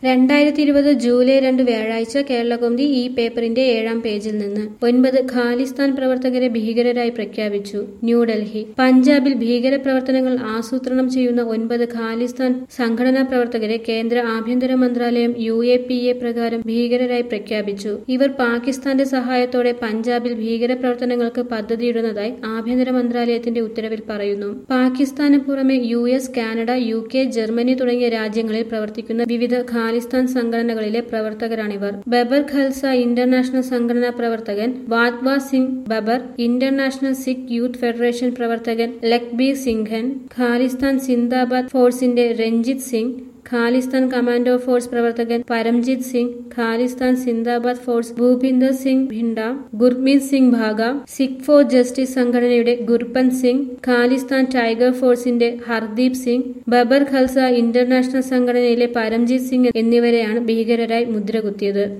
രണ്ടായിരത്തി ഇരുപത് ജൂലൈ രണ്ട് വ്യാഴാഴ്ച കേരളകൗമുദി ഈ പേപ്പറിന്റെ ഏഴാം പേജിൽ നിന്ന് ഒൻപത് ഖാലിസ്ഥാൻ പ്രവർത്തകരെ ഭീകരരായി പ്രഖ്യാപിച്ചു ന്യൂഡൽഹി പഞ്ചാബിൽ ഭീകരപ്രവർത്തനങ്ങൾ ആസൂത്രണം ചെയ്യുന്ന ഒൻപത് ഖാലിസ്ഥാൻ സംഘടനാ പ്രവർത്തകരെ കേന്ദ്ര ആഭ്യന്തര മന്ത്രാലയം യു എ പി എ പ്രകാരം ഭീകരരായി പ്രഖ്യാപിച്ചു ഇവർ പാകിസ്ഥാന്റെ സഹായത്തോടെ പഞ്ചാബിൽ ഭീകരപ്രവർത്തനങ്ങൾക്ക് പദ്ധതിയിടുന്നതായി ആഭ്യന്തര മന്ത്രാലയത്തിന്റെ ഉത്തരവിൽ പറയുന്നു പാകിസ്ഥാന് പുറമെ U S Canada U K Germany തുടങ്ങിയ രാജ്യങ്ങളിൽ പ്രവർത്തിക്കുന്ന വിവിധ ഖാലിസ്ഥാൻ സംഘടനകളിലെ പ്രവർത്തകരാണിവർ ബബർ ഖൽസ ഇന്റർനാഷണൽ സംഘടനാ പ്രവർത്തകൻ Wadhwa Singh Babbar international Sikh youth federation പ്രവർത്തകൻ ലക്ബീർ സിംഘൻ ഖാലിസ്ഥാൻ സിന്ദാബാദ് ഫോഴ്സിന്റെ രഞ്ജിത് സിംഗ് ഖാലിസ്ഥാൻ കമാൻഡോ ഫോഴ്സ് പ്രവർത്തകൻ Paramjit Singh Khalistan Zindabad force Bhupinder Singh Bhinda Gurmeet Singh Bhaga Sikh four justice സംഘടനയുടെ ഗുർപന്ത് സിംഗ് ഖാലിസ്ഥാൻ ടൈഗർ ഫോഴ്സിന്റെ ഹർദീപ് സിംഗ് ബബർ ഖൽസ ഇന്റർനാഷണൽ സംഘടനയിലെ പരംജിത് സിംഗ് എന്നിവരെയാണ് ഭീകരരായി മുദ്രകുത്തിയത്